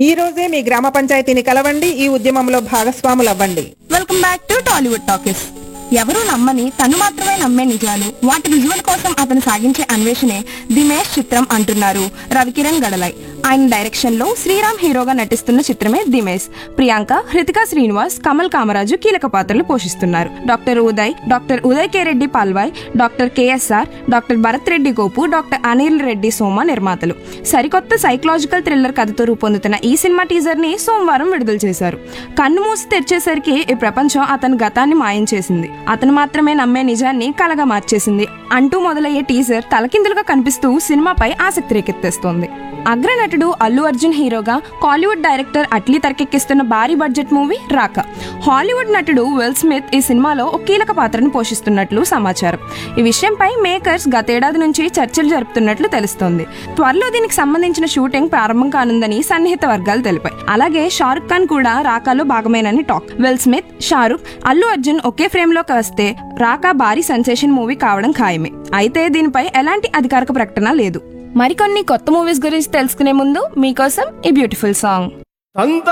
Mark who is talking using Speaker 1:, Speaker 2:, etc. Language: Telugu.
Speaker 1: ఈ రోజే మీ గ్రామ పంచాయతీని కలవండి ఈ ఉద్యమంలో భాగస్వాములవ్వండి
Speaker 2: welcome back to Tollywood talkies ఎవరూ నమ్మని తను మాత్రమే నమ్మే నిజాలు వాటి రుజువుల కోసం అతను సాగించే అన్వేషణే దిమేష్ చిత్రం అంటున్నారు రవికిరణ్ గడలై ఆయన డైరెక్షన్ లో శ్రీరామ్ హీరోగా నటిస్తున్న చిత్రమే దిమేష్ ప్రియాంక హృతికా శ్రీనివాస్ కమల్ కామరాజు కీలక పాత్రలు పోషిస్తున్నారు doctor Uday doctor Uday K Reddy Palvai doctor KSR doctor Bharath Reddy Gopu doctor Anil Reddy Soma నిర్మాతలు సరికొత్త సైకలాజికల్ థ్రిల్లర్ కథతో రూపొందుతున్న ఈ సినిమా టీజర్ ని సోమవారం విడుదల చేశారు కన్ను మూసి తెరిచేసరికి ఈ ప్రపంచం అతని గతాన్ని మాయం చేసింది అతను మాత్రమే నమ్మే నిజాన్ని కలగా మార్చేసింది అంటూ మొదలయ్యే టీజర్ తలకిందులుగా కనిపిస్తూ సినిమాపై ఆసక్తి రేకెత్తేస్తోంది అగ్రనటుడు అల్లు అర్జున్ హీరోగా కాలీవుడ్ డైరెక్టర్ అట్లీ తెరకెక్కిస్తున్న భారీ బడ్జెట్ మూవీ రాక హాలీవుడ్ నటుడు విల్ స్మిత్ ఈ సినిమాలో ఒక కీలక పాత్రను పోషిస్తున్నట్లు సమాచారం ఈ విషయంపై మేకర్స్ గతేడాది నుంచి చర్చలు జరుపుతున్నట్లు తెలుస్తోంది త్వరలో దీనికి సంబంధించిన షూటింగ్ ప్రారంభం కానుందని సన్నిహిత వర్గాలు తెలిపాయి అలాగే షారుఖ్ ఖాన్ కూడా రాకాలో భాగమేనని talk Will Smith Shahrukh Allu Arjun ఒకే ఫ్రేమ్ లోకి వస్తే రాకా భారీ సెన్సేషన్ మూవీ కావడం ఖాయమే అయితే దీనిపై ఎలాంటి అధికారిక ప్రకటన లేదు మరికొన్ని కొత్త మూవీస్ గురించి తెలుసుకునే ముందు మీకోసం ఈ బ్యూటిఫుల్ సాంగ్
Speaker 3: అంత